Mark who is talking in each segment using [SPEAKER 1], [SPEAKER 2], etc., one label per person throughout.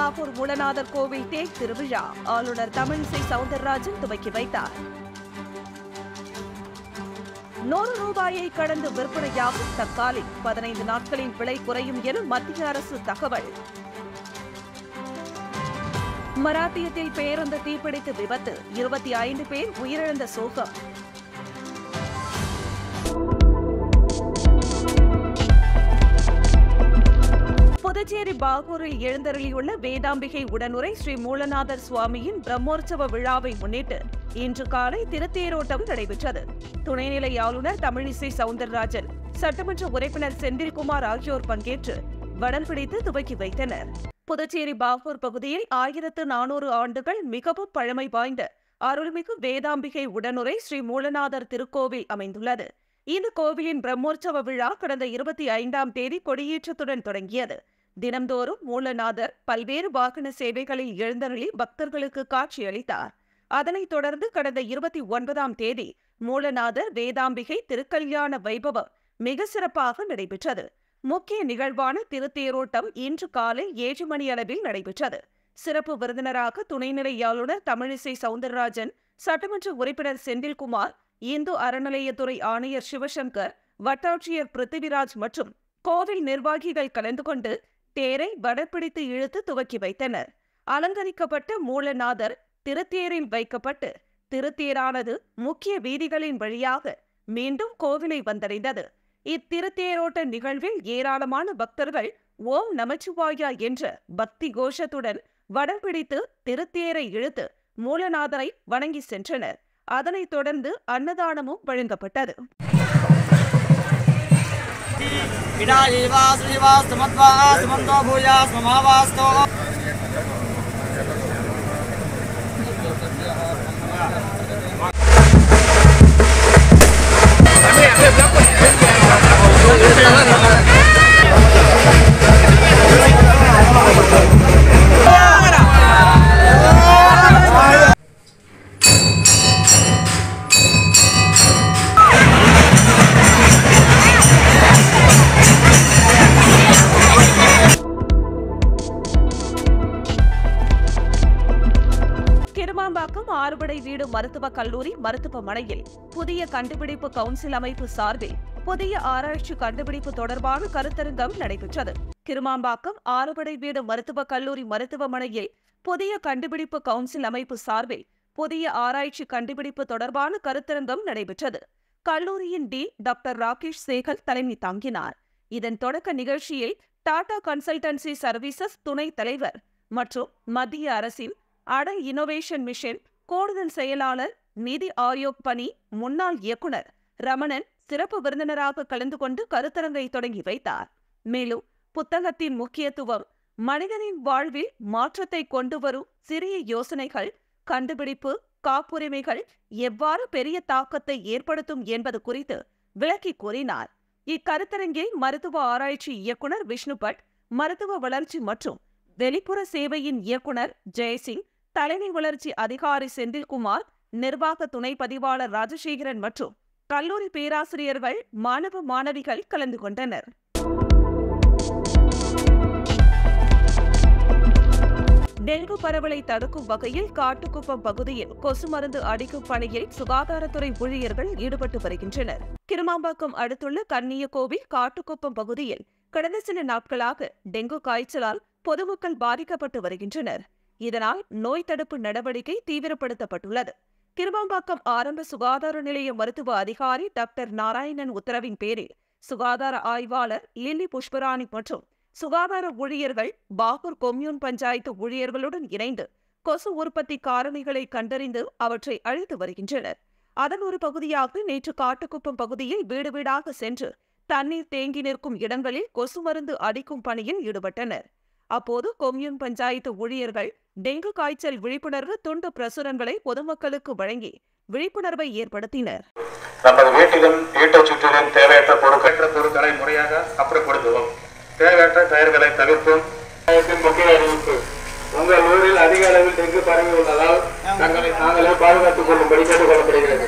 [SPEAKER 1] பாகூர் மூலநாதர் கோவில் தேர் திருவிழா ஆளுநர் தமிழிசை சவுந்தரராஜன் துவக்கி வைத்தார் நூறு ரூபாயை கடந்து விற்பனையாகும் தக்காளி பதினைந்து நாட்களில் விலை குறையும் என மத்திய அரசு தகவல் மராத்தியத்தில் பேருந்து தீப்பிடித்து விபத்து இருபத்தி ஐந்து பேர் உயிரிழந்த சோகம் புதுச்சேரி பாகூரில் எழுந்தருளியுள்ள வேதாம்பிகை உடனுரை ஸ்ரீ மூலநாதர் சுவாமியின் பிரம்மோற்சவ விழாவை முன்னிட்டு இன்று காலை திருத்தேரோட்டம் நடைபெற்றது துணைநிலை ஆளுநர் தமிழிசை சவுந்தரராஜன் சட்டமன்ற உறுப்பினர் செந்தில்குமார் ஆகியோர் பங்கேற்று வடம் பிடித்து துவக்கி வைத்தனர் புதுச்சேரி பாகூர் பகுதியில் ஆயிரத்து நானூறு ஆண்டுகள் மிகவும் பழமை வாய்ந்த அருள்மிகு வேதாம்பிகை உடனுரை ஸ்ரீ மூலநாதர் திருக்கோவில் அமைந்துள்ளது இந்த கோவிலின் பிரம்மோற்சவ விழா கடந்த இருபத்தி ஐந்தாம் தேதி கொடியேற்றத்துடன் தொடங்கியது தினம்தோறும் மூலநாதர் பல்வேறு வாகன சேவைகளில் எழுந்தருளி பக்தர்களுக்கு காட்சியளித்தார் அதனைத் தொடர்ந்து கடந்த இருபத்தி ஒன்பதாம் தேதி மூலநாதர் வேதாம்பிகை திருக்கல்யாண வைபவம் மிக சிறப்பாக நடைபெற்றது முக்கிய நிகழ்வான திருத்தேரோட்டம் இன்று காலை ஏழு மணி அளவில் நடைபெற்றது சிறப்பு விருந்தினராக துணைநிலை ஆளுநர் தமிழிசை சவுந்தரராஜன் சட்டமன்ற உறுப்பினர் செந்தில்குமார் இந்து அறநிலையத்துறை ஆணையர் சிவசங்கர் வட்டாட்சியர் பிருத்திவிராஜ் மற்றும் கோவில் நிர்வாகிகள் கலந்து கொண்டு தேரை வடப்பிடித்து இழுத்து துவக்கி வைத்தனர் அலங்கரிக்கப்பட்ட மூலநாதர் திருத்தேரில் வைக்கப்பட்டு திருத்தேரானது முக்கிய வீதிகளின் வழியாக மீண்டும் கோவிலை வந்தடைந்தது இத்திருத்தேரோட்ட நிகழ்வில் ஏராளமான பக்தர்கள் ஓம் நமச்சிவாயா என்ற பக்தி கோஷத்துடன் வடம் பிடித்து திருத்தேரை இழுத்து மூலநாதரை வணங்கி சென்றனர் அதனைத் தொடர்ந்து அன்னதானமும் வழங்கப்பட்டது
[SPEAKER 2] विडायैवा श्रीवा सुमत्वा सुमन्तो भूया स्ममावास्तो
[SPEAKER 1] கிருமாம்பாக்கம் ஆறுபடை வீடு மருத்துவக் கல்லூரி மருத்துவமனையில் புதிய கண்டுபிடிப்பு கவுன்சில் அமைப்பு சார்பில் புதிய ஆராய்ச்சி கண்டுபிடிப்பு தொடர்பான கருத்தரங்கம் நடைபெற்றது கிருமாம்பாக்கம் ஆறுபடை வீடு மருத்துவக் கல்லூரி மருத்துவமனையில் புதிய கண்டுபிடிப்பு கவுன்சில் அமைப்பு சார்பில் புதிய ஆராய்ச்சி கண்டுபிடிப்பு தொடர்பான கருத்தரங்கம் நடைபெற்றது கல்லூரியின் டி டாக்டர் ராகேஷ் சேகல் தலைமை தாங்கினார் இதன் தொடக்க நிகழ்ச்சியில் டாடா கன்சல்டன்சி சர்வீசஸ் துணைத் தலைவர் மற்றும் மத்திய அரசின் அடல் இனோவேஷன் மிஷன் கூடுதல் செயலாளர் நிதி ஆயோக் பணி முன்னாள் இயக்குனர் ரமணன் சிறப்பு விருந்தினராக கலந்து கொண்டு கருத்தரங்கை தொடங்கி வைத்தார் மேலும் புத்தகத்தின் முக்கியத்துவம் மனிதனின் வாழ்வில் மாற்றத்தை கொண்டு வரும் சிறிய யோசனைகள் கண்டுபிடிப்பு காப்புரிமைகள் எவ்வாறு பெரிய தாக்கத்தை ஏற்படுத்தும் என்பது குறித்து விளக்கி கூறினார் இக்கருத்தரங்கில் மருத்துவ ஆராய்ச்சி இயக்குனர் விஷ்ணு பட் மருத்துவ வளர்ச்சி மற்றும் வெளிப்புற சேவையின் இயக்குனர் ஜெயசிங் தலைமை வளர்ச்சி அதிகாரி செந்தில்குமார் நிர்வாக துணை பதிவாளர் ராஜசேகரன் மற்றும் கல்லூரி பேராசிரியர்கள் மாணவ மாணவிகள் கலந்து கொண்டனர் டெங்கு பரவலை தடுக்கும் வகையில் காட்டுக்குப்பம் பகுதியில் கொசு மருந்து அடிக்கும் பணியில் சுகாதாரத்துறை ஊழியர்கள் ஈடுபட்டு வருகின்றனர் கிருமாம்பாக்கம் அடுத்துள்ள கன்னியகோவில் காட்டுக்குப்பம் பகுதியில் கடந்த சில நாட்களாக டெங்கு காய்ச்சலால் பொதுமக்கள் பாதிக்கப்பட்டு வருகின்றனர் இதனால் நோய் தடுப்பு நடவடிக்கை தீவிரப்படுத்தப்பட்டுள்ளது கிருமாம்பாக்கம் ஆரம்ப சுகாதார நிலைய மருத்துவ அதிகாரி டாக்டர் நாராயணன் உத்தரவின் பேரில் சுகாதார ஆய்வாளர் லில்லி புஷ்பராணி மற்றும் சுகாதார ஊழியர்கள் பாகூர் கொம்யூன் பஞ்சாயத்து ஊழியர்களுடன் இணைந்து கொசு உற்பத்தி காரணிகளை கண்டறிந்து அவற்றை அழித்து வருகின்றனர் அதன் ஒரு பகுதியாக நேற்று காட்டுக்குப்பம் பகுதியில் வீடு வீடாக சென்று தண்ணீர் தேங்கி நிற்கும் இடங்களில் கொசு மருந்து அடிக்கும் பணியில் ஈடுபட்டனர் அப்போது கொம்யூன் பஞ்சாயத்து ஊழியர்கள் டெங்கு காய்ச்சல் விழிப்புணர்வு துண்டு பிரசுரங்களை பொதுமக்களுக்கு வழங்கி விழிப்புணர்வை ஏற்படுத்தினர்
[SPEAKER 3] நமது வீட்டிலும் வீட்டைச் சுற்றிலும் தேவையற்ற பொருட்களற்ற பொருட்களை முறையாக அப்புறப்படுத்துவோம் தேவையற்ற பெயர்களை தவிர்ப்போம் சமுதாயத்தின் முக்கிய அறிவிப்பு உங்கள் ஊரில் அதிக அளவில் டெங்கு பரவி உள்ளதால் தங்களை தாங்களே பாதுகாத்துக் கொள்ளும்படி கேட்டுக் கொள்ளப்படுகிறது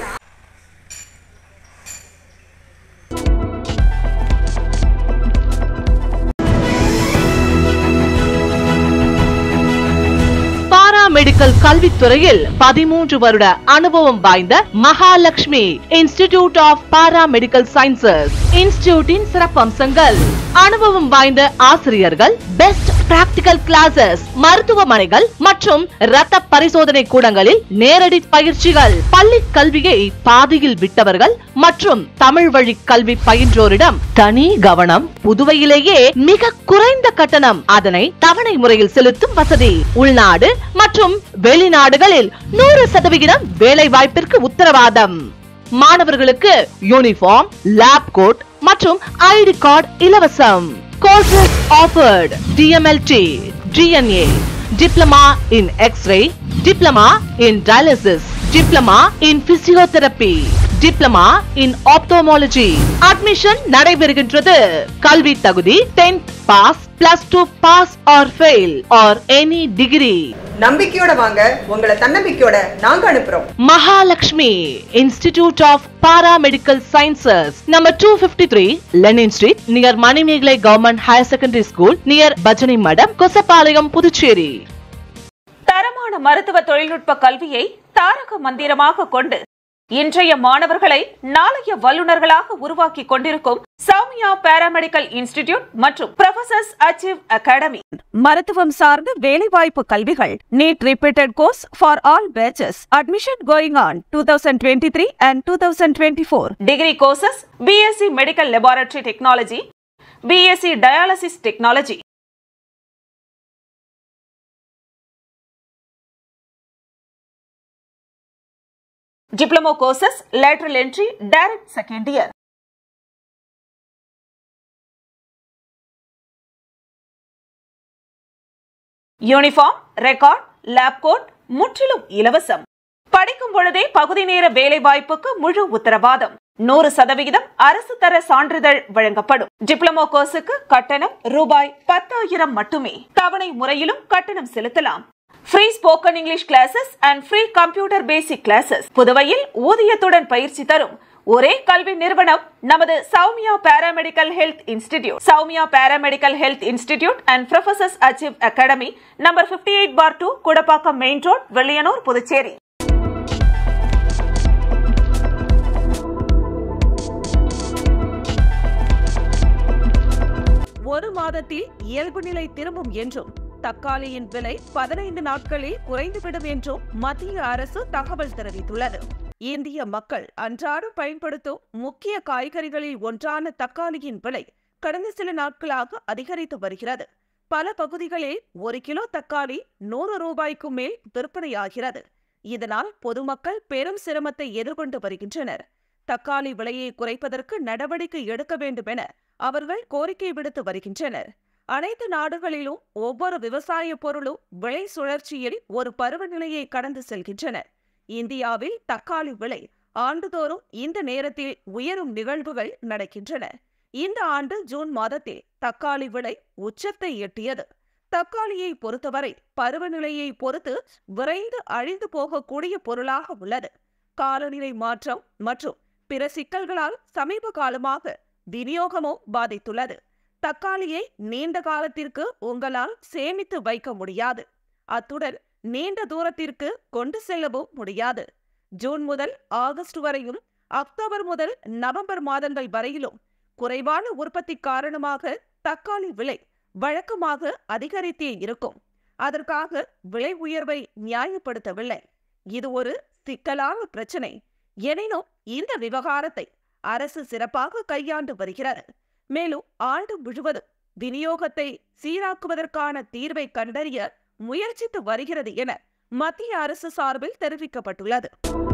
[SPEAKER 4] பாராமெடிக்கல் கல்வித்துறையில் பதிமூன்று வருட அனுபவம் வாய்ந்த Mahalakshmi institute of paramedical sciences இன்ஸ்டிடியூட்டின் சிறப்பம்சங்கள் அனுபவம் வாய்ந்த ஆசிரியர்கள் பெஸ்ட் பிராக்டிகல் கிளாஸஸ் மருத்துவமனைகள் மற்றும் ரத்த பரிசோதனை கூடங்களில் நேரடி பயிற்சிகள் பள்ளி கல்வியை பாதியில் விட்டவர்கள் மற்றும் தமிழ் வழி கல்வி பயின்றோரிடம் தனி கவனம் புதுவையிலேயே மிக குறைந்த கட்டணம் அதனை தவணை முறையில் செலுத்தும் வசதி உள்நாடு மற்றும் வெளிநாடுகளில் நூறு சதவிகிதம் வேலை வாய்ப்பிற்கு உத்தரவாதம் மாணவர்களுக்கு யூனிஃபார்ம் லேப் கோட் மற்றும் ஐடி கார்டு இலவசம் courses offered DMLT DNA diploma in x-ray diploma in dialysis diploma in physiotherapy diploma in ophthalmology admission நடைபெறுகின்றது கல்வி தகுதி tenth pass plus two pass or fail or any degree
[SPEAKER 5] நம்பிக்கையோட வாங்க உங்களை தன்னம்பிக்கையோட நாங்க அனுப்புறோம்
[SPEAKER 4] Mahalakshmi institute of paramedical sciences number two fifty three Lenin street near Manimegalai government higher secondary school near பஜனை மடம் கொசப்பாளையம் புதுச்சேரி
[SPEAKER 1] தரமான மருத்துவ தொழில்நுட்ப கல்வியை தாரக மந்திரமாக கொண்டு இன்றைய மாணவர்களை நாளைய வல்லுநர்களாக உருவாக்கி கொண்டிருக்கும் சௌமியா பாராமெடிக்கல் இன்ஸ்டிடியூட் மற்றும் ப்ரொஃபசர்ஸ் அச்சீவ் அகாடமி மருத்துவம் சார்ந்த வேலைவாய்ப்பு கல்விகள் NEET repeated course for all batches admission going on two thousand twenty three and two thousand twenty four degree courses BSc medical laboratory technology BSc dialysis technology diploma courses, lateral entry, direct second year. Uniform record lab coat முற்றிலும் இலவசம் படிக்கும் பொழுதே பகுதி நேர வேலை வாய்ப்புக்கு முழு உத்தரவாதம் நூறு சதவிகிதம் அரசு தர சான்றிதழ் வழங்கப்படும் டிப்ளமோ கோர்ஸுக்கு கட்டணம் ரூபாய் பத்தாயிரம் மட்டுமே தவணை முறையிலும் கட்டணம் செலுத்தலாம் free spoken English classes and free computer basic classes புதுவையில் ஊதியத்துடன் பயிற்சி தரும் ஒரே கல்வி நிறுவனம் நமது Soumya paramedical health institute Soumya paramedical health institute and professors achieve academy number fifty eight bar two Kudapakkam main road Velliyanur Puducherry ஒரு மாதத்தில் இயல்பு நிலை திரும்பும் என்றும் தக்காளியின் விலை பதினைந்து நாட்களில் குறைந்துவிடும் என்றும் மத்திய அரசு தகவல் தெரிவித்துள்ளது இந்திய மக்கள் அன்றாடம் பயன்படுத்தும் முக்கிய காய்கறிகளில் ஒன்றான தக்காளியின் விலை கடந்த சில நாட்களாக அதிகரித்து வருகிறது பல பகுதிகளில் ஒரு கிலோ தக்காளி நூறு ரூபாய்க்கு மேல் விற்பனையாகிறது இதனால் பொதுமக்கள் பெரும் சிரமத்தை எதிர்கொண்டு வருகின்றனர் தக்காளி விலையை குறைப்பதற்கு நடவடிக்கை எடுக்க வேண்டும் என அவர்கள் கோரிக்கை விடுத்து வருகின்றனர் அனைத்து நாடுகளிலும் ஒவ்வொரு விவசாய பொருளும் விலை சுழற்சியில் ஒரு பருவநிலையை கடந்து செல்கின்றன இந்தியாவில் தக்காளி விலை ஆண்டுதோறும் இந்த நேரத்தில் உயரும் நிகழ்வுகள் நடக்கின்றன இந்த ஆண்டு ஜூன் மாதத்தில் தக்காளி விலை உச்சத்தை எட்டியது தக்காளியை பொறுத்தவரை பருவநிலையை பொறுத்து விரைந்து அழிந்து போகக்கூடிய பொருளாக உள்ளது காலநிலை மாற்றம் மற்றும் பிற சிக்கல்களால் சமீப காலமாக விநியோகமும் பாதித்துள்ளது தக்காளியை நீண்ட காலத்திற்கு உங்களால் சேமித்து வைக்க முடியாது அத்துடன் நீண்ட தூரத்திற்கு கொண்டு செல்லவும் முடியாது ஜூன் முதல் ஆகஸ்ட் வரையும் அக்டோபர் முதல் நவம்பர் மாதங்கள் வரையிலும் குறைவான உற்பத்தி காரணமாக தக்காளி விலை வழக்கமாக அதிகரித்தே இருக்கும் அதற்காக விலை உயர்வை நியாயப்படுத்தவில்லை இது ஒரு சிக்கலான பிரச்சனை எனினும் இந்த விவகாரத்தை அரசு சிறப்பாக கையாண்டு வருகிறது மேலும் ஆண்டு முழுவதும் விநியோகத்தை சீராக்குவதற்கான தீர்வை கண்டறிய முயற்சித்து வருகிறது என மத்திய அரசு சார்பில் தெரிவிக்கப்பட்டுள்ளது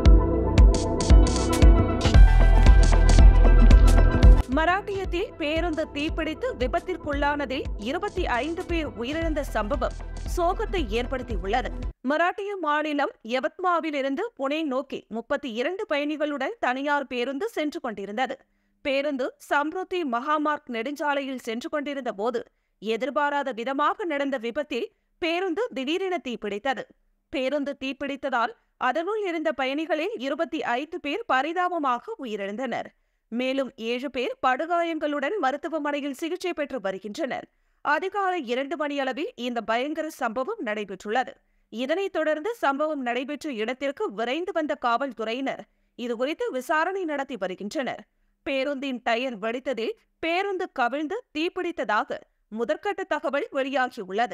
[SPEAKER 1] மராட்டியத்தில் பேருந்து தீப்பிடித்து விபத்திற்குள்ளானதில் இருபத்தி ஐந்து பேர் உயிரிழந்த சம்பவம் சோகத்தை ஏற்படுத்தியுள்ளது மராட்டிய மாநிலம் யவத்மாவிலிருந்து புனே நோக்கி முப்பத்தி இரண்டு பயணிகளுடன் தனியார் பேருந்து சென்று கொண்டிருந்தது பேருந்து சம்ருத்தி மகாமார்க் நெடுஞ்சாலையில் சென்று கொண்டிருந்த போது எதிர்பாராத விதமாக நடந்த விபத்தில் பேருந்து திடீரென தீப்பிடித்தது பேருந்து தீப்பிடித்ததால் அதனுள் இருந்த பயணிகளில் இருபத்தி ஐந்து பேர் பரிதாபமாக உயிரிழந்தனர் மேலும் ஏழு பேர் படுகாயங்களுடன் மருத்துவமனையில் சிகிச்சை பெற்று வருகின்றனர் அதிகாலை இரண்டு மணியளவில் இந்த பயங்கர சம்பவம் நடைபெற்றுள்ளது இதனைத் தொடர்ந்து சம்பவம் நடைபெற்ற இடத்திற்கு விரைந்து வந்த காவல்துறையினர் இதுகுறித்து விசாரணை நடத்தி வருகின்றனர் பேருந்தின் டயர் வெடித்ததில் பேருந்து கவிழ்ந்து தீப்பிடித்ததாக முதற்கட்ட தகவல் வெளியாகியுள்ளது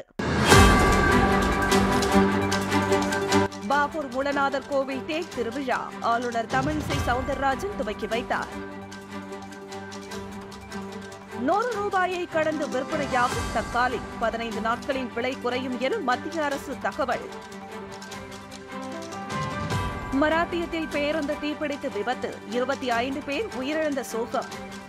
[SPEAKER 1] பாகூர் மூலநாதர் கோவில் தேர் திருவிழா ஆளுநர் தமிழிசை சவுந்தரராஜன் துவக்கி வைத்தார் நூறு ரூபாயை கடந்து விற்பனையாகும் தக்காளி பதினைந்து நாட்களில் விலை குறையும் என மத்திய அரசு தகவல் மராத்தியத்தில் பேருந்து தீப்பிடித்து விபத்து இருபத்தி ஐந்து பேர் உயிரிழந்த சோகம்